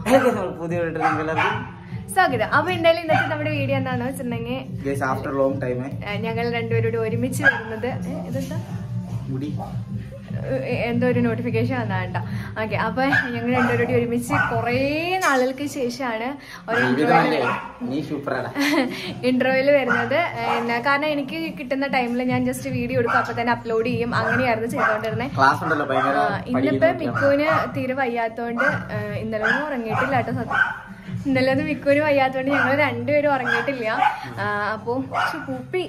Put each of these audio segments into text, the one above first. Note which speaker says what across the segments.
Speaker 1: Hello നമ്മൾ പുതിയ വീട്ടിൽ എല്ലാവർക്കും
Speaker 2: സ്വാഗതം അപ്പൊ എന്തായാലും ഇന്നത്തെ നമ്മുടെ വീഡിയോ എന്താണെന്ന് വെച്ചിട്ടുണ്ടെങ്കിൽ
Speaker 1: ഗൈസ് ആഫ്റ്റർ ലോങ് ടൈം
Speaker 2: ഞങ്ങൾ രണ്ടുപേരോട് ഒരുമിച്ച് വരുന്നത് ഏ, ഇതെന്താ
Speaker 1: മുടി
Speaker 2: ഏ, എന്തോ ഒരു നോട്ടിഫിക്കേഷൻ വന്നാ കേട്ടോ ഓക്കെ അപ്പൊ ഞങ്ങൾ രണ്ടുപേരോട് ഒരുമിച്ച് കുറേ നാളുകൾക്ക് ശേഷമാണ് ഒരു
Speaker 1: ജീവിതമല്ലേ നീ സൂപ്പറാണ്
Speaker 2: ഇന്റർവ്യൂല് വരുന്നത് എന്നാ കാരണം എനിക്ക് കിട്ടുന്ന ടൈമിൽ ഞാൻ ജസ്റ്റ് വീഡിയോ എടുക്കും അപ്പൊ തന്നെ അപ്ലോഡ് ചെയ്യും അങ്ങനെയായിരുന്നു ചെയ്തോണ്ടിരുന്നത്
Speaker 1: ക്ലാസ് ഉണ്ടല്ലോ ഭയങ്കര
Speaker 2: ആ, ഇന്നിപ്പോ മിക്കുവിന് തീരെ വയ്യാത്തോണ്ട് ആ, ഇന്നലെ ഒന്നും ഉറങ്ങിയിട്ടില്ല കേട്ടോ സത്യം ഇന്നലെ ഒന്നും മിക്കുവിന് വയ്യാത്തോണ്ട് ഞങ്ങൾ രണ്ടുപേരും ഉറങ്ങിയിട്ടില്ല ആ, അപ്പൊ ശ്ശെ, പൂപ്പി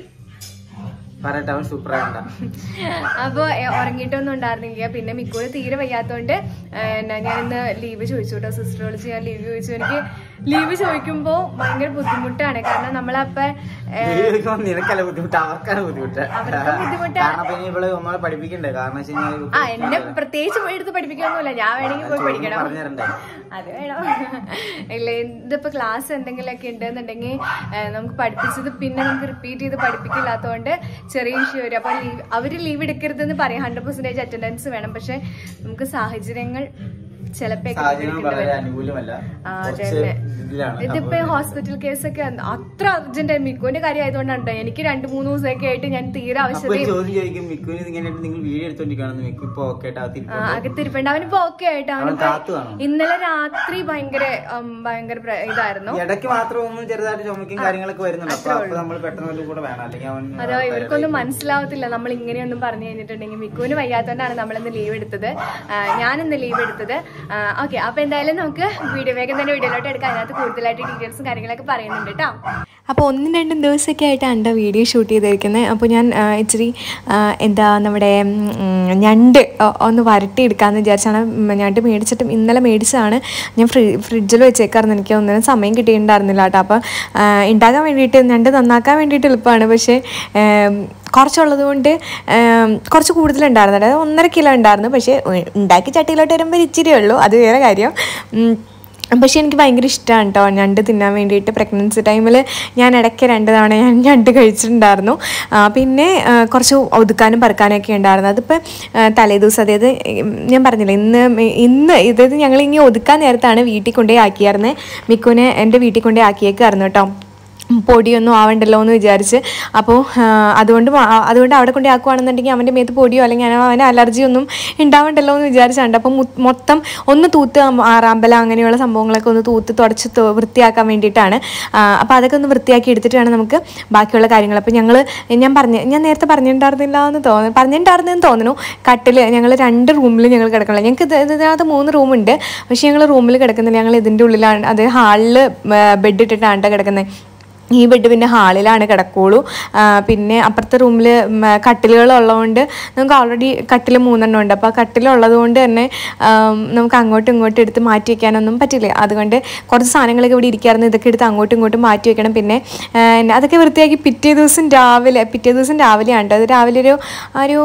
Speaker 1: പറയട്ടെ അവൻ സൂപ്പറാണ്
Speaker 2: അപ്പൊ ഏ, ഉറങ്ങിയിട്ടൊന്നും ഉണ്ടായിരുന്നില്ല പിന്നെ മിക്കുവിന് തീരെ വയ്യാത്തോണ്ട് ഏ, എന്നാ ഞാൻ ഇന്ന് ലീവ് ചോദിച്ചു കേട്ടോ സിസ്റ്റർ വിളിച്ച് ഞാൻ ലീവ് ചോദിച്ചു എനിക്ക് ലീവ് ചോദിക്കുമ്പോ ഭയങ്കര ബുദ്ധിമുട്ടാണ് കാരണം നമ്മളപ്പ ഏ,
Speaker 1: നിനക്കല്ല ബുദ്ധിമുട്ട് അവർക്കാണ് ബുദ്ധിമുട്ട്
Speaker 2: അവർക്ക് ബുദ്ധിമുട്ടാ.
Speaker 1: കാരണം പിന്നെ ഇവള് നമ്മളെ പഠിപ്പിക്കണ്ടേ കാരണം വെച്ച് കഴിഞ്ഞാൽ
Speaker 2: ആ എന്നെ പ്രത്യേകിച്ച് എടുത്ത് പഠിപ്പിക്കൊന്നുമില്ല ഞാൻ വേണമെങ്കിൽ പോയി പഠിക്കണം
Speaker 1: പറഞ്ഞു തരണ്ടേ
Speaker 2: അത് വേണം ഇല്ല ഇതിപ്പോ ക്ലാസ് എന്തെങ്കിലുമൊക്കെ ഉണ്ടെന്നുണ്ടെങ്കിൽ നമുക്ക് പഠിപ്പിച്ചത് പിന്നെ നമുക്ക് റിപ്പീറ്റ് ചെയ്ത് പഠിപ്പിക്കില്ലാത്തതുകൊണ്ട് ചെറിയ ഇഷ്യൂ വരും അപ്പൊ ലീവ് അവര് ലീവ് എടുക്കരുതെന്ന് പറയാം ഹൺഡ്രഡ് പെർസെന്റേജ് അറ്റൻഡൻസ് വേണം പക്ഷെ നമുക്ക് സാഹചര്യങ്ങൾ ചിലപ്പോ
Speaker 1: സാഹചര്യം വളരെ അനുകൂലമല്ല
Speaker 2: ആ,
Speaker 1: കുറച്ച്
Speaker 2: അതന്നെ.
Speaker 1: ഇതിലാണ്
Speaker 2: ഇതിപ്പോ ഹോസ്പിറ്റൽ കേസൊക്കെ അത്ര അർജന്റ് ആയി മിക്കുവിന്റെ കാര്യം ആയതുകൊണ്ടാണ് ട്ടോ. എനിക്ക് രണ്ട് മൂന്ന് ദിവസമൊക്കെ ആയിട്ട് ഞാൻ തീരെ
Speaker 1: അപ്പൊ
Speaker 2: ആവശ്യത
Speaker 1: ഒരു ചോദ്യം ചോദിക്കും മിക്കുവിന് ഇങ്ങനെ നിങ്ങൾ വീഡിയോ എടുത്തോണ്ടിരിക്കണം മിക്കു ഇപ്പൊ ഓക്കെ
Speaker 2: ആ, അകത്തിരിപ്പുണ്ട് അവനിപ്പോ ഓക്കെ ആയിട്ട്
Speaker 1: അവൻ
Speaker 2: അവനിപ്പോ
Speaker 1: കാത്തു കാണും
Speaker 2: ഇന്നലെ രാത്രി ഭയങ്കര ഉം, ഭയങ്കര പ്ര- ഇതായിരുന്നു
Speaker 1: ഇടയ്ക്ക് മാത്രം ഒന്നും ചെറുതായിട്ട് ചുമക്കും കാര്യങ്ങളൊക്കെ വരുന്നുണ്ട് അപ്പൊ അപ്പൊ നമ്മൾ പെട്ടെന്ന് വല്ലതും കൂടെ വേണം അല്ലെങ്കിൽ അവൻ
Speaker 2: അതോ ഇവർക്കൊന്നും മനസ്സിലാവത്തില്ല നമ്മൾ ഇങ്ങനെയൊന്നും പറഞ്ഞു കഴിഞ്ഞിട്ടുണ്ടെങ്കിൽ മിക്കുവിന് വയ്യാത്തോണ്ടാണ് നമ്മൾ ഇന്ന് ലീവ് എടുത്തത് ഞാൻ ഇന്ന് ലീവ് എടുത്തത് ഓക്കെ അപ്പൊ എന്തായാലും നമുക്ക് വീഡിയോ വേഗം തന്നെ വീഡിയോയിലോട്ട് എടുക്കാം അതിനകത്ത് കൂടുതലായിട്ട് ഡീറ്റെയിൽസും കാര്യങ്ങളൊക്കെ പറയുന്നുണ്ട് കേട്ടോ
Speaker 3: അപ്പോൾ ഒന്നും രണ്ടും ദിവസമൊക്കെ ആയിട്ടാണ് എൻ്റെ വീഡിയോ ഷൂട്ട് ചെയ്തിരിക്കുന്നത് അപ്പോൾ ഞാൻ ആ, ഇച്ചിരി ആ, എന്താ നമ്മുടെ ഉം, ഞണ്ട് ഒ- ഒന്ന് വരട്ടിയെടുക്കാമെന്ന് വിചാരിച്ചാണ് ഉം, ഞണ്ട് മേടിച്ചിട്ടും ഇന്നലെ മേടിച്ചതാണ് ഞാൻ ഫ്രി ഫ്രിഡ്ജിൽ വെച്ചേക്കായിരുന്നു എനിക്ക് ഒന്നിനും സമയം കിട്ടിയിട്ടുണ്ടായിരുന്നില്ല കേട്ടോ അപ്പോൾ ആ, ഉണ്ടാക്കാൻ വേണ്ടിയിട്ട് ഞണ്ട് നന്നാക്കാൻ വേണ്ടിയിട്ട് എളുപ്പമാണ് പക്ഷേ ഏം, കുറച്ചുള്ളത് കൊണ്ട് ഏം, കുറച്ച് കൂടുതലുണ്ടായിരുന്നു അതായത് ഒന്നര കിലോ ഉണ്ടായിരുന്നു പക്ഷേ ഉ- ഉണ്ടാക്കി ചട്ടിയിലോട്ട് വരുമ്പോൾ ഇച്ചിരി ഉള്ളൂ അത് വേറെ കാര്യം ഉം, പക്ഷേ എനിക്ക് ഭയങ്കര ഇഷ്ടമാണ് കേട്ടോ ഞണ്ട് തിന്നാൻ വേണ്ടിയിട്ട് പ്രഗ്നൻസി ടൈമിൽ ഞാൻ ഇടയ്ക്ക് രണ്ട് തവണ ഞാൻ ഞണ്ട് കഴിച്ചിട്ടുണ്ടായിരുന്നു ആ, പിന്നെ ആ, കുറച്ച് ഒതുക്കാനും പറക്കാനൊക്കെ ഉണ്ടായിരുന്നു അതിപ്പോൾ തലേദിവസം അതായത് ഉം, ഞാൻ പറഞ്ഞില്ല ഇന്ന് മെ- ഇന്ന് ഇതായത് ഞങ്ങൾ ഇനി ഒതുക്കാൻ നേരത്താണ് വീട്ടിൽ കൊണ്ടുപോയി ആക്കിയായിരുന്നത് മിക്കുവിനെ എൻ്റെ വീട്ടിൽ കൊണ്ടുപോയി ആക്കിയേക്കായിരുന്നു കേട്ടോ പൊടിയൊന്നും ആവണ്ടല്ലോ എന്ന് വിചാരിച്ച് അപ്പോൾ അതുകൊണ്ട് വാ- അതുകൊണ്ട് അവിടെ കൊണ്ട് ആക്കുവാണെന്നുണ്ടെങ്കിൽ അവൻ്റെ മേത്ത് പൊടിയോ അല്ലെങ്കിൽ അവന് അവന് അലർജി ഒന്നും ഉണ്ടാവണ്ടല്ലോ എന്ന് വിചാരിച്ചാണ്ട് അപ്പം മു- മൊത്തം ഒന്ന് തൂത്ത് അം- ആറാമ്പല അങ്ങനെയുള്ള സംഭവങ്ങളൊക്കെ ഒന്ന് തൂത്ത് തുടച്ച് തു- വൃത്തിയാക്കാൻ വേണ്ടിയിട്ടാണ് അപ്പോൾ അതൊക്കെ ഒന്ന് വൃത്തിയാക്കി എടുത്തിട്ട് വേണം നമുക്ക് ബാക്കിയുള്ള കാര്യങ്ങൾ അപ്പോൾ ഞങ്ങൾ ഞാൻ പറഞ്ഞ ഞാൻ നേരത്തെ പറഞ്ഞിട്ടുണ്ടായിരുന്നില്ല എന്ന് തോന്നുന്നു പറഞ്ഞിട്ടുണ്ടായിരുന്നെന്ന് തോന്നുന്നു കട്ടിൽ ഞങ്ങൾ രണ്ട് റൂമിൽ ഞങ്ങൾ കിടക്കണില്ല ഞങ്ങൾക്ക് ഇത് ഇതിനകത്ത് മൂന്ന് റൂമുണ്ട് പക്ഷേ ഞങ്ങൾ റൂമിൽ കിടക്കുന്നില്ല ഞങ്ങൾ ഇതിൻ്റെ ഉള്ളിലാണ് അത് ഹാളിൽ ബെഡ് ഇട്ടിട്ടാണ് ട്ടോ കിടക്കുന്നത് ഈ ബെഡ് പിന്നെ ഹാളിലാണ് കിടക്കുള്ളൂ ആ, പിന്നെ അപ്പുറത്തെ റൂമിൽ കട്ടിലുകളുള്ളതുകൊണ്ട് നമുക്ക് ഓൾറെഡി കട്ടിൽ മൂന്നെണ്ണം ഉണ്ട് അപ്പോൾ ആ കട്ടിലുള്ളത് കൊണ്ട് തന്നെ ആം, നമുക്ക് അങ്ങോട്ടും ഇങ്ങോട്ടും എടുത്ത് മാറ്റി വെക്കാനൊന്നും പറ്റില്ല അതുകൊണ്ട് കുറച്ച് സാധനങ്ങളൊക്കെ ഇവിടെ ഇരിക്കാറുണ്ട് ഇതൊക്കെ എടുത്ത് അങ്ങോട്ടും ഇങ്ങോട്ടും മാറ്റി വെക്കണം പിന്നെ ആ, അതൊക്കെ വൃത്തിയാക്കി പിറ്റേ ദിവസം രാവിലെ പിറ്റേ ദിവസം രാവിലെയാണ് ട്ടോ. അത് രാവിലെ ഒരു ഒരു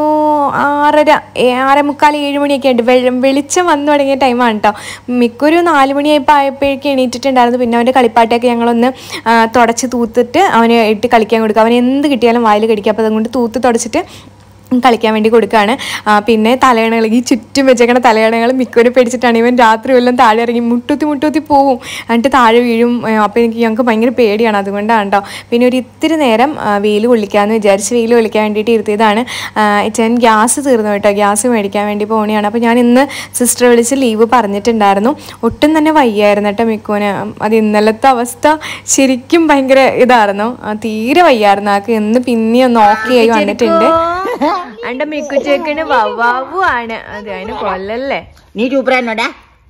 Speaker 3: ആറര ഏ, ആറേ മുക്കാൽ ഏഴ് മണിയൊക്കെ ഉണ്ട് വെള്ളം വെളിച്ചം വന്നു തുടങ്ങിയ ടൈമാണ് കേട്ടോ മിക്കൊരു നാല് മണിയായപ്പോൾ ആയപ്പോഴേക്കും എണീറ്റിട്ടുണ്ടായിരുന്നു പിന്നെ അവൻ്റെ കളിപ്പാട്ടയൊക്കെ ഞങ്ങളൊന്ന് ആ, തുടച്ച് തൂത്തിട്ട് അവന് ഇട്ട് കളിക്കാൻ കൊടുക്കുക അവന് എന്ത് കിട്ടിയാലും വായിൽ കടിക്കുക അപ്പോൾ അതുകൊണ്ട് തൂത്ത് തുടച്ചിട്ട് കളിക്കാൻ വേണ്ടി കൊടുക്കുകയാണ് ആ, പിന്നെ തലയണകൾ ഈ ചുറ്റും വെച്ചേക്കണ തലയണകൾ മിക്കവരെ പേടിച്ചിട്ടാണ് ഇവൻ രാത്രി വല്ലതും താഴെ ഇറങ്ങി മുട്ടുത്തി മുട്ടുത്തി പോവും എന്നിട്ട് താഴെ വീഴും അപ്പോൾ എനിക്ക് ഞങ്ങൾക്ക് ഭയങ്കര പേടിയാണ് അതുകൊണ്ടാണ് കേട്ടോ പിന്നെ ഒരു ഇത്തിരി നേരം വെയിൽ കൊള്ളിക്കാമെന്ന് വിചാരിച്ച് വെയിൽ കൊള്ളിക്കാൻ വേണ്ടിയിട്ട് ഇരുത്തിയതാണ് ഞാൻ ഗ്യാസ് തീർന്നു കേട്ടോ ഗ്യാസ് മേടിക്കാൻ വേണ്ടി പോകണയാണ് അപ്പോൾ ഞാൻ ഇന്ന് സിസ്റ്റർ വിളിച്ച് ലീവ് പറഞ്ഞിട്ടുണ്ടായിരുന്നു ഒട്ടും തന്നെ വയ്യായിരുന്നു കേട്ടോ മിക്കോന് അത് ഇന്നലത്തെ അവസ്ഥ ശരിക്കും ഭയങ്കര ഇതായിരുന്നു ആ, തീരെ വയ്യായിരുന്നു ആൾക്ക് ഇന്ന് പിന്നെ ഒന്ന് ഓക്കെ ആയി വന്നിട്ടുണ്ട്
Speaker 2: അന്റെ മിക്കുച്ചേക്കിന് വവ്വാവു ആണ് അത് അതിന് കൊല്ലല്ലേ
Speaker 4: നീ സൂപ്പറാണോടാ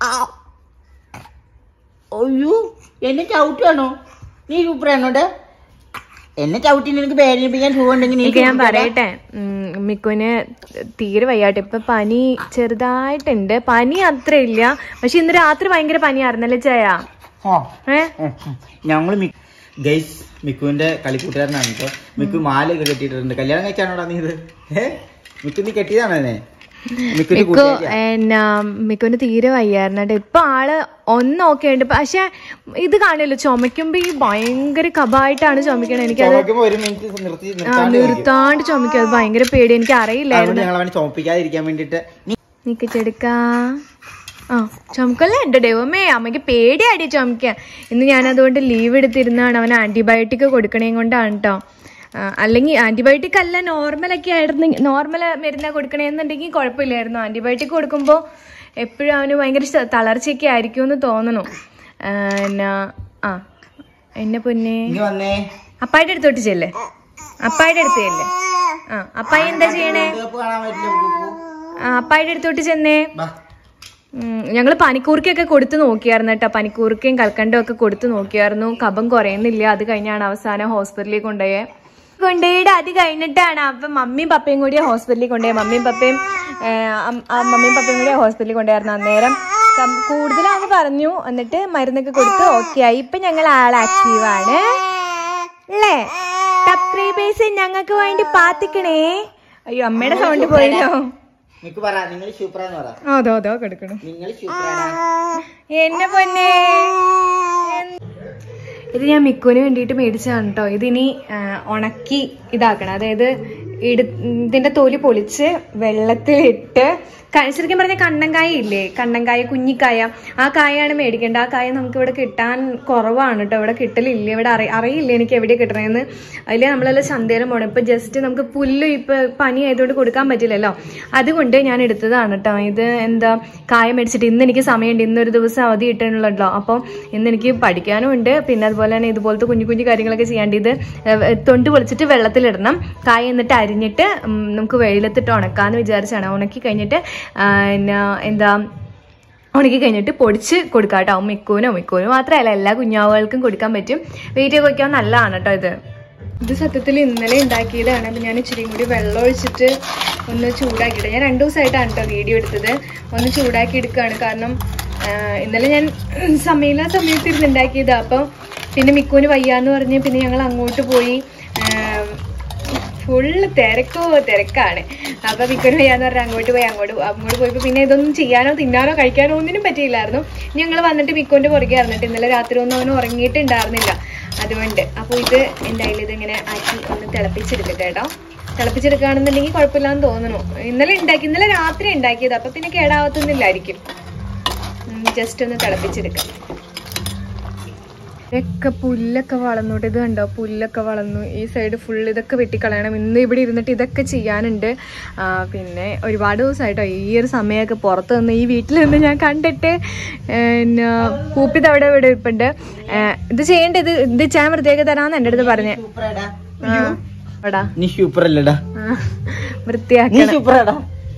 Speaker 4: അയ്യോ എന്നെ ചവിട്ടാണോ നീ സൂപ്പറാണോടാ എന്നെ ചവിട്ടി നിനക്ക് വേദനിപ്പിക്കാൻ സുഖമുണ്ടെങ്കിൽ നീ
Speaker 2: എനിക്ക് ഞാൻ
Speaker 4: സൂപ്പറാടാ.
Speaker 2: പറയട്ടെ ഉം, മിക്കുവിന് തീരെ വയ്യാട്ടെ ഇപ്പൊ പനി ചെറുതായിട്ടുണ്ട് പനി അത്ര ഇല്ല പക്ഷെ ഇന്ന് രാത്രി ഭയങ്കര പനിയായിരുന്നല്ലേ ചായ
Speaker 1: ആ
Speaker 2: ഏ
Speaker 1: ഞങ്ങള് മി- ഗൈസ് മിക്കുവിന്റെ കളിക്കൂട്ടുകാരനാണ് കേട്ടോ മിക്കു മാലയൊക്കെ കെട്ടിയിട്ടുണ്ട് കല്യാണം കഴിച്ചാണോടാ നീ ഇത് ഏ മിക്കു നീ കെട്ടിയതാണോ എന്നെ മിക്കുന്റെ
Speaker 2: മിക്കു
Speaker 1: കൂട്ടുകാരിയാ?
Speaker 2: എന്നാ മിക്കുവിന് തീരെ വയ്യായിരുന്നു കേട്ടോ ഇപ്പൊ ആള് ഒന്നൊക്കെ ഉണ്ട് പക്ഷെ ഇത് കാണില്ല ചുമക്കുമ്പോ ഈ ഭയങ്കര കബായിട്ടാണ് ചുമക്കണത് എനിക്കത്
Speaker 1: ചുമക്കുമ്പോ ഒരു മിനിറ്റ് നിർത്തി
Speaker 2: ആ,
Speaker 1: നിർത്താണ്ട് കഴിക്കും.
Speaker 2: നിർത്താണ്ട് ചുമക്കും അത് ഭയങ്കര പേടി എനിക്ക് അറിയില്ലായിരുന്നു
Speaker 1: അതുകൊണ്ട് ഞങ്ങൾ അവനെ ചുമപ്പിക്കാതിരിക്കാൻ വേണ്ടിട്ട് നീ
Speaker 2: നിക്ക് ചെടുക്കാ ആ ചുമക്കല്ലേ എൻ്റെ ദൈവമേ അമ്മയ്ക്ക് പേടിയാടി ചുമക്കാൻ ഇന്ന് ഞാൻ അതുകൊണ്ട് ലീവ് എടുത്തിരുന്നാണ് അവൻ ആൻറ്റിബയോട്ടിക് കൊടുക്കണേം കൊണ്ടാണ് കേട്ടോ അല്ലെങ്കിൽ ആൻറ്റിബയോട്ടിക് അല്ല നോർമലൊക്കെ ആയിരുന്നു നോർമൽ മരുന്ന് കൊടുക്കണേന്നുണ്ടെങ്കിൽ കുഴപ്പമില്ലായിരുന്നു ആൻറ്റിബയോട്ടിക് കൊടുക്കുമ്പോൾ എപ്പോഴും അവന് ഭയങ്കര ശ- തളർച്ചയൊക്കെ ആയിരിക്കും എന്ന് തോന്നണു ആ, എന്നാ ആ എന്നെ പൊന്നെ
Speaker 1: ഇനി വന്നേ
Speaker 2: അപ്പായുടെ അടുത്തോട്ട് ചെല്ലേ അപ്പായുടെ അടുത്ത് ചെല്ലേ ആ അപ്പായി എന്താ ചെയ്യണേ
Speaker 1: വേൾഡ് കപ്പ് കാണാൻ പറ്റില്ല കുക്കു.
Speaker 2: ആ, അപ്പായുടെ അടുത്തോട്ട് ചെന്നേ
Speaker 1: ബാ.
Speaker 2: ഞങ്ങൾ പനിക്കൂർക്കൊക്കെ കൊടുത്തു നോക്കിയായിരുന്നു കേട്ടോ പനിക്കൂർക്കയും കൽക്കണ്ടവും ഒക്കെ കൊടുത്തു നോക്കിയായിരുന്നു കഫം കുറയുന്നില്ല അത് കഴിഞ്ഞാണ് അവസാനം ഹോസ്പിറ്റലിൽ കൊണ്ടുപോയേ കൊണ്ടുപോയിട്ട് അത് കഴിഞ്ഞിട്ടാണ് അപ്പം മമ്മിയും പപ്പയും കൂടി ഹോസ്പിറ്റലിൽ കൊണ്ടുപോയി മമ്മിയും പപ്പയും ആ, അം- ആ മമ്മിയും പപ്പയും കൂടി ഹോസ്പിറ്റലിൽ കൊണ്ടുപോയിരുന്നു അന്നേരം കം- കൂടുതലാന്ന് പറഞ്ഞു എന്നിട്ട് മരുന്നൊക്കെ കൊടുത്ത് ഓക്കെ ആയി ഇപ്പൊ ഞങ്ങൾ ആൾ ആക്റ്റീവാണ് അല്ലേ സബ്സ്ക്രൈബേഴ്സ് ഞങ്ങൾക്ക് വേണ്ടി പാത്തിക്കണേ അയ്യോ അമ്മയുടെ സൗണ്ട് പോയല്ലോ
Speaker 1: നിനക്ക് പറ നിങ്ങൾ സൂപ്പറാന്ന് പറ
Speaker 2: അതോ അതോ കൊടുക്കണം
Speaker 1: നിങ്ങൾ സൂപ്പറാണ്
Speaker 2: എന്നെ പൊന്നെ ഇത് ഞാൻ മിക്കുവിന് വേണ്ടിയിട്ട് മേടിച്ചതാണ് കേട്ടോ ഇതിനി ആ, ഉണക്കി ഇതാക്കണം അതായത് ഇട ഇതിന്റെ തൊലി പൊളിച്ച് വെള്ളത്തിലിട്ട് ക- ശരിക്കും പറഞ്ഞ കണ്ണൻകായ ഇല്ലേ കണ്ണൻകായ കുഞ്ഞിക്കായ ആ കായാണ് മേടിക്കേണ്ടത് ആ കായ നമുക്ക് ഇവിടെ കിട്ടാൻ കുറവാണ് കേട്ടോ ഇവിടെ കിട്ടലില്ല ഇവിടെ അറി അറിയില്ല എനിക്ക് എവിടെ കിട്ടണമെന്ന് അതിൽ നമ്മളെല്ലാം ചന്തയിലും പോകണം ഇപ്പൊ ജസ്റ്റ് നമുക്ക് പുല്ല് ഇപ്പൊ പനി ആയതുകൊണ്ട് കൊടുക്കാൻ പറ്റില്ലല്ലോ അതുകൊണ്ട് ഞാൻ എടുത്തതാണ് കേട്ടോ ഇത് എന്താ കായ മേടിച്ചിട്ട് ഇന്ന് എനിക്ക് സമയമുണ്ട് ഇന്നൊരു ദിവസം അവധി കിട്ടാനുള്ളല്ലോ അപ്പോൾ ഇന്ന് എനിക്ക് പഠിക്കാനും ഉണ്ട് പിന്നെ അതുപോലെ തന്നെ ഇതുപോലത്തെ കുഞ്ഞു കുഞ്ഞു കാര്യങ്ങളൊക്കെ ചെയ്യാണ്ട് ഇത് ഏഹ്, തൊണ്ട് പൊളിച്ചിട്ട് വെള്ളത്തിലിടണം കായ എന്നിട്ട് അരിഞ്ഞിട്ട് ഉം, നമുക്ക് വെയിലത്തിട്ട് ഉണക്കാന്ന് വിചാരിച്ചാണ് ഉണക്കി കഴിഞ്ഞിട്ട് ആ, പിന്നെ എന്താ ഉണക്കി കഴിഞ്ഞിട്ട് പൊടിച്ച് കൊടുക്കാം കേട്ടോ മിക്കൂനോ മിക്കൂനോ മാത്രമല്ല എല്ലാ കുഞ്ഞാവുകൾക്കും കൊടുക്കാൻ പറ്റും വെയിറ്റ് വയ്ക്കാൻ നല്ലതാണ് കേട്ടോ ഇത് ഇത് സത്യത്തിൽ ഇന്നലെ ഉണ്ടാക്കിയതാണ് അപ്പം ഞാൻ ഇച്ചിരി കൂടി വെള്ളം ഒഴിച്ചിട്ട് ഒന്ന് ചൂടാക്കിയിട്ട് ഞാൻ രണ്ട് ദിവസമായിട്ടാണ് കേട്ടോ വീഡിയോ എടുത്തത് ഒന്ന് ചൂടാക്കി എടുക്കുകയാണ് കാരണം ആ, ഇന്നലെ ഞാൻ സമയമില്ല സമയത്ത് ഇരുന്ന് ഉണ്ടാക്കിയതാണ് അപ്പം പിന്നെ മിക്കൂന് വയ്യാന്ന് പറഞ്ഞ് പിന്നെ ഞങ്ങൾ അങ്ങോട്ട് പോയി ഫുള്ള് തിരക്കോ തിരക്കാണ് അപ്പൊ മിക്കനും വയ്യാന്ന് പറഞ്ഞാൽ അങ്ങോട്ട് പോയി അങ്ങോട്ട് അങ്ങോട്ട് പോയപ്പോ പിന്നെ ഇതൊന്നും ചെയ്യാനോ തിന്നാനോ കഴിക്കാനോ ഒന്നിനും പറ്റിയില്ലായിരുന്നു ഞങ്ങൾ വന്നിട്ട് മിക്കോന്റെ പുറകെ ഇറന്നിട്ട് ഇന്നലെ രാത്രി ഒന്നും അവന് ഉറങ്ങിയിട്ടുണ്ടായിരുന്നില്ല അതുകൊണ്ട് അപ്പോൾ ഇത് എന്തായാലും ഇതിങ്ങനെ ആക്കി ഒന്ന് തിളപ്പിച്ചെടുക്കട്ടെ കേട്ടോ തിളപ്പിച്ചെടുക്കുകയാണെന്നുണ്ടെങ്കിൽ കുഴപ്പമില്ലാന്ന് തോന്നുന്നു ഇന്നലെ ഉണ്ടാക്കി ഇന്നലെ രാത്രി ഉണ്ടാക്കിയത് അപ്പൊ പിന്നെ കേടാവത്തൊന്നുമില്ലായിരിക്കും ജസ്റ്റ് ഒന്ന് തിളപ്പിച്ചെടുക്കാം ഇതൊക്കെ പുല്ലൊക്കെ വളർന്നോട്ട് ഇത് കണ്ടോ പുല്ലൊക്കെ വളർന്നു ഈ സൈഡ് ഫുൾ ഇതൊക്കെ വെട്ടിക്കളയണം ഇന്ന് ഇവിടെ ഇരുന്നിട്ട് ഇതൊക്കെ ചെയ്യാനുണ്ട് ആ, പിന്നെ ഒരുപാട് ദിവസമായിട്ടോ ഈ ഒരു സമയമൊക്കെ പുറത്ത് നിന്ന് ഈ വീട്ടിൽ നിന്ന് ഞാൻ കണ്ടിട്ട് പിന്നെ കൂപ്പിത് അവിടെ ഇവിടെ ഇരിപ്പുണ്ട് ഏ, ഇത് ചെയ്യേണ്ടത് ഇത് ചെയ്യാൻ വൃത്തിയാക്കി തരാമെന്ന് എൻ്റെ അടുത്ത് പറഞ്ഞേ
Speaker 1: സൂപ്പറാടാ
Speaker 2: ആ, എടാ
Speaker 1: നീ സൂപ്പർ അല്ലടാ
Speaker 2: ആ,
Speaker 1: നീ
Speaker 2: വൃത്തിയാക്കണം
Speaker 1: സൂപ്പറാടാ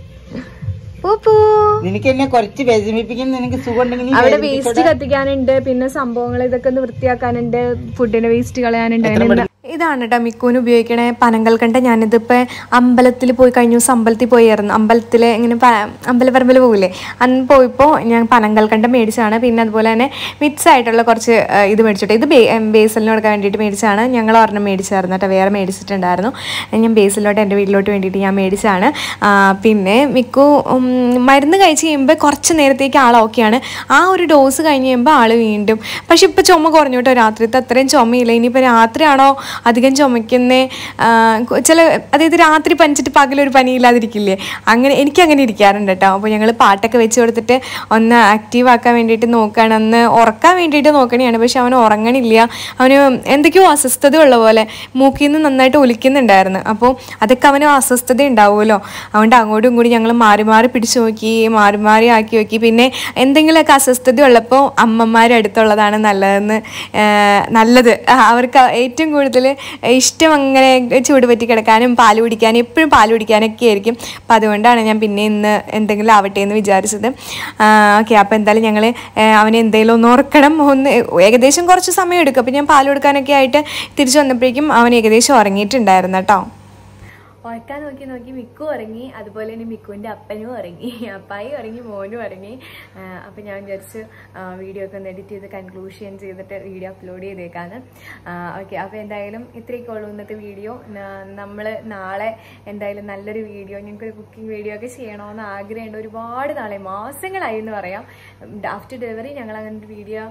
Speaker 2: പൂപ്പൂ
Speaker 1: നിനക്ക് എന്നെ കുറച്ച് വിഷമിപ്പിക്കാൻ നിനക്ക് സുഖം ഉണ്ടെങ്കിൽ നീ
Speaker 2: അവിടെ
Speaker 1: വേദനിപ്പിച്ചോടാ.
Speaker 2: വേസ്റ്റ് കത്തിക്കാനുണ്ട് പിന്നെ സംഭവങ്ങൾ ഇതൊക്കെ ഒന്ന് വൃത്തിയാക്കാനുണ്ട് ഫുഡിന്റെ വേസ്റ്റ് കളയാനുണ്ട് അങ്ങനെ
Speaker 3: ഇതാണ് കേട്ടോ മിക്കൂന് ഉപയോഗിക്കണ പനങ്കൽക്കണ്ട ഞാനിതിപ്പോൾ അമ്പലത്തിൽ പോയി കഴിഞ്ഞ ദിവസം അമ്പലത്തിൽ പോയായിരുന്നു അമ്പലത്തിൽ ഇങ്ങനെ പ- അമ്പലപ്പറമ്പിൽ പോകില്ലേ അന്ന് പോയപ്പോൾ ഞാൻ പനങ്കൽക്കണ്ട മേടിച്ചതാണ് പിന്നെ അതുപോലെ തന്നെ മിക്സ് ആയിട്ടുള്ള കുറച്ച് ആ, ഇത് മേടിച്ചിട്ട് ഇത് ബേ ബേസലിന് കൊടുക്കാൻ വേണ്ടിയിട്ട് മേടിച്ചതാണ് ഞങ്ങൾ ഒരെണ്ണം മേടിച്ചായിരുന്നു കേട്ടോ വേറെ മേടിച്ചിട്ടുണ്ടായിരുന്നു ഞാൻ ബേസിലോട്ട് എൻ്റെ വീട്ടിലോട്ട് വേണ്ടിയിട്ട് ഞാൻ മേടിച്ചതാണ് ആ, പിന്നെ മിക്കു ഉം, മരുന്ന് കഴിച്ച് കഴിയുമ്പോൾ കുറച്ച് നേരത്തേക്ക് ആൾ ഓക്കെയാണ് ആ ഒരു ഡോസ് കഴിഞ്ഞ് കഴിയുമ്പോൾ ആൾ വീണ്ടും പക്ഷെ ഇപ്പോൾ ചുമ കുറഞ്ഞു കേട്ടോ രാത്രിത്തെ അത്രയും ചുമയില്ല ഇനിയിപ്പോൾ രാത്രിയാണോ അധികം ചുമക്കുന്നേ ആ, കൊ- ചില അതായത് രാത്രി പനിച്ചിട്ട് പകലൊരു പനിയില്ലാതിരിക്കില്ലേ അങ്ങനെ എനിക്ക് അങ്ങനെ ഇരിക്കാറുണ്ട് കേട്ടോ അപ്പോൾ ഞങ്ങൾ പാട്ടൊക്കെ വെച്ച് കൊടുത്തിട്ട് ഒന്ന് ആക്റ്റീവ് ആക്കാൻ വേണ്ടിയിട്ട് നോക്കുകയാണ് ഒന്ന് ഉറക്കാൻ വേണ്ടിയിട്ട് നോക്കണയാണ് പക്ഷെ അവൻ ഉറങ്ങണില്ല അവന് എന്തൊക്കെയോ അസ്വസ്ഥത ഉള്ള പോലെ മൂക്കിൽ നിന്ന് നന്നായിട്ട് ഒലിക്കുന്നുണ്ടായിരുന്നു അപ്പോൾ അതൊക്കെ അവന് അസ്വസ്ഥത ഉണ്ടാവുമല്ലോ അതുകൊണ്ട് അങ്ങോട്ടും ഇങ്ങോട്ടും ഞങ്ങൾ മാറി മാറി പിടിച്ചു നോക്കി മാറി മാറി ആക്കി നോക്കി പിന്നെ എന്തെങ്കിലുമൊക്കെ അസ്വസ്ഥത ഉള്ളപ്പോൾ അമ്മമാർ അടുത്തുള്ളതാണ് നല്ലതെന്ന് ആ, നല്ലത് ആ, അവർക്ക് ഏറ്റവും കൂടുതൽ ഇഷ്ടം അങ്ങനെ ചൂട് പറ്റി കിടക്കാനും പാല് കുടിക്കാനും എപ്പോഴും പാല് കുടിക്കാനൊക്കെ ആയിരിക്കും അപ്പം അതുകൊണ്ടാണ് ഞാൻ പിന്നെ ഇന്ന് എന്തെങ്കിലും ആവട്ടെ എന്ന് വിചാരിച്ചത് ഓക്കെ അപ്പോൾ എന്തായാലും ഞങ്ങൾ അവനെ എന്തെങ്കിലും ഒന്ന് ഓർക്കണം ഒന്ന് ഏകദേശം കുറച്ച് സമയം എടുക്കും അപ്പോൾ ഞാൻ പാല് കൊടുക്കാനൊക്കെ ആയിട്ട് തിരിച്ചു വന്നപ്പോഴേക്കും അവൻ ഏകദേശം ഉറങ്ങിയിട്ടുണ്ടായിരുന്നു കേട്ടോ
Speaker 2: ഉറക്കാൻ നോക്കി നോക്കി മിക്കു ഉറങ്ങി അതുപോലെ തന്നെ മിക്കുവിൻ്റെ അപ്പനും ഉറങ്ങി അപ്പായി ഉറങ്ങി മോനും ഉറങ്ങി അപ്പം ഞാൻ വിചാരിച്ച് വീഡിയോ ഒക്കെ ഒന്ന് എഡിറ്റ് ചെയ്ത് കൺക്ലൂഷൻ ചെയ്തിട്ട് വീഡിയോ അപ്ലോഡ് ചെയ്തേക്കാന്ന് ഓക്കെ അപ്പോൾ എന്തായാലും ഇത്രയൊക്കെ ഉള്ളൂ ഇന്നത്തെ വീഡിയോ നമ്മൾ നാളെ എന്തായാലും നല്ലൊരു വീഡിയോ ഞങ്ങൾക്കൊരു കുക്കിംഗ് വീഡിയോ ഒക്കെ ചെയ്യണമെന്ന് ആഗ്രഹമുണ്ട് ഒരുപാട് നാളെ മാസങ്ങളായി എന്ന് പറയാം ആഫ്റ്റർ ഡെലിവറി ഞങ്ങൾ അങ്ങനെ ഒരു വീഡിയോ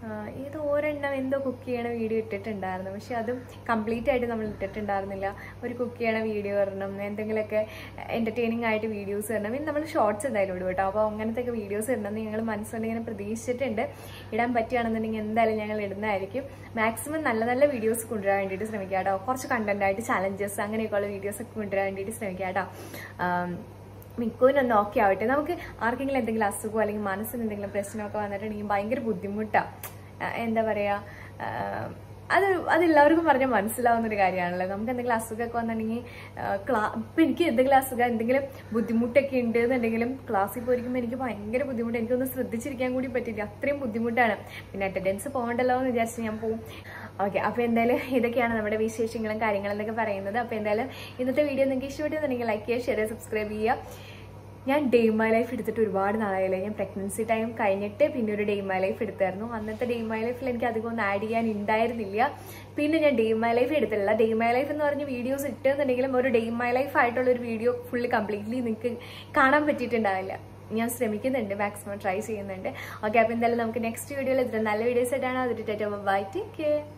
Speaker 2: ഇത് ഒരെണ്ണം എന്തോ കുക്ക് ചെയ്യണ വീഡിയോ ഇട്ടിട്ടുണ്ടായിരുന്നു പക്ഷെ അതും കംപ്ലീറ്റ് ആയിട്ട് നമ്മൾ ഇട്ടിട്ടുണ്ടായിരുന്നില്ല ഒരു കുക്ക് ചെയ്യണ വീഡിയോ വരണം എന്തെങ്കിലുമൊക്കെ എന്റർടൈനിങ് ആയിട്ട് വീഡിയോസ് വരണം ഇനി നമ്മൾ ഷോർട്സ് എന്തായാലും ഇടും കേട്ടോ അപ്പോൾ അങ്ങനത്തെ ഒക്കെ വീഡിയോസ് ഇടണമെന്ന് ഞങ്ങൾ മനസ്സുകൊണ്ട് ഇങ്ങനെ പ്രതീക്ഷിച്ചിട്ടുണ്ട് ഇടാൻ പറ്റുകയാണെന്നുണ്ടെങ്കിൽ എന്തായാലും ഞങ്ങൾ ഇടുന്നതായിരിക്കും മാക്സിമം നല്ല നല്ല വീഡിയോസ് കൊണ്ടുവരാൻ വേണ്ടിയിട്ട് ശ്രമിക്കാം കേട്ടോ കുറച്ച് കണ്ടന്റ് ആയിട്ട് ചലഞ്ചസ് അങ്ങനെയൊക്കെയുള്ള വീഡിയോസ് ഒക്കെ കൊണ്ടുവരാൻ വേണ്ടിയിട്ട് ശ്രമിക്കാം കേട്ടോ ആം, മിക്കോനൊന്ന് ഓക്കെ ആവട്ടെ നമുക്ക് ആർക്കെങ്കിലും എന്തെങ്കിലും അസുഖമോ അല്ലെങ്കിൽ മനസ്സിന് എന്തെങ്കിലും പ്രശ്നമൊക്കെ വന്നിട്ടുണ്ടെങ്കിൽ ഭയങ്കര ബുദ്ധിമുട്ടാണ് എന്താ പറയാ ആ, അത് അതെല്ലാവർക്കും പറഞ്ഞാൽ മനസ്സിലാവുന്ന ഒരു കാര്യമാണല്ലോ നമുക്ക് എന്തെങ്കിലും അസുഖമൊക്കെ വന്നിട്ടുണ്ടെങ്കിൽ ക്ലാ ഇപ്പം എനിക്ക് എന്തെങ്കിലും അസുഖം എന്തെങ്കിലും ബുദ്ധിമുട്ടൊക്കെ ഉണ്ട് എന്നുണ്ടെങ്കിലും ക്ലാസ്സിൽ പോയിരിക്കുമ്പോൾ എനിക്ക് ഭയങ്കര ബുദ്ധിമുട്ട് എനിക്കൊന്ന് ശ്രദ്ധിച്ചിരിക്കാൻ കൂടി പറ്റില്ല അത്രയും ബുദ്ധിമുട്ടാണ് പിന്നെ അറ്റൻഡൻസ് പോകണ്ടല്ലോ എന്ന് വിചാരിച്ച് ഞാൻ പോവും ഓക്കെ അപ്പോൾ എന്തായാലും ഇതൊക്കെയാണ് നമ്മുടെ വിശേഷങ്ങളും കാര്യങ്ങളും എന്നൊക്കെ പറയുന്നത് അപ്പോൾ എന്തായാലും ഇന്നത്തെ വീഡിയോ നിങ്ങൾക്ക് ഇഷ്ടപ്പെട്ടെന്നുണ്ടെങ്കിൽ ലൈക്ക് ചെയ്യുക ഷെയർ സബ്സ്ക്രൈബ് ചെയ്യുക ഞാൻ ഡേ മൈ ലൈഫ് എടുത്തിട്ട് ഒരുപാട് നാളായില്ലേ ഞാൻ പ്രഗ്നൻസി ടൈം കഴിഞ്ഞിട്ട് പിന്നെ ഒരു ഡേ മൈ ലൈഫ് എടുത്തായിരുന്നു അന്നത്തെ ഡേ മൈ ലൈഫിൽ എനിക്ക് അധികം ഒന്നും ആഡ് ചെയ്യാൻ ഉണ്ടായിരുന്നില്ല പിന്നെ ഞാൻ ഡേ മൈ ലൈഫ് എടുത്തില്ല ഡേ മൈ ലൈഫ് എന്ന് പറഞ്ഞ വീഡിയോസ് ഇട്ടെന്നുണ്ടെങ്കിലും ഒരു ഡേ മൈ ലൈഫ് ആയിട്ടുള്ള ഒരു വീഡിയോ ഫുള്ള് കംപ്ലീറ്റ്ലി നിങ്ങൾക്ക് കാണാൻ പറ്റിയിട്ടുണ്ടാവില്ല ഞാൻ ശ്രമിക്കുന്നുണ്ട് മാക്സിമം ട്രൈ ചെയ്യുന്നുണ്ട് ഓക്കെ അപ്പോൾ എന്തായാലും നമുക്ക് നെക്സ്റ്റ് വീഡിയോയിൽ ഇതിൽ നല്ല വീഡിയോസ് ആയിട്ടാണ് അതിട്ട് ബൈ ടേക്ക് കെയർ